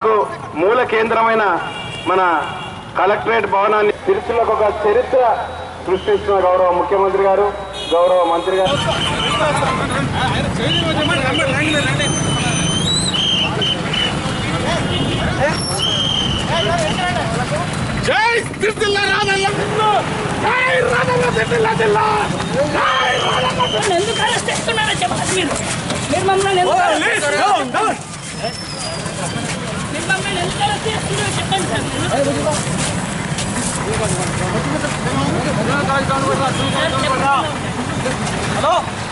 మూల కేంద్రమైన మన కలెక్టరేట్ భవనాన్ని తిరుచులకు ఒక చరిత్ర సృష్టిస్తున్న గౌరవ ముఖ్యమంత్రి గారు గౌరవ మంత్రి గారు జై సిరిసిల్ల రామల్ల జిల్లా జై రామల్ల సిరిసిల్ల జిల్లా జై రామల్ల మమ్మల్ని ఎందుకు అరెస్ట్ చేస్తున్నారో చెప్పండి మీరు మీరు మమ్మల్ని ఎందుకు అరెస్ట్ డౌన్ డౌన్ మీరు మమ్మల్ని ఎందుకు అరెస్ట్ చేస్తున్నారో చెప్పండి సార్ మీరు. సార్, చెప్పండి. హలో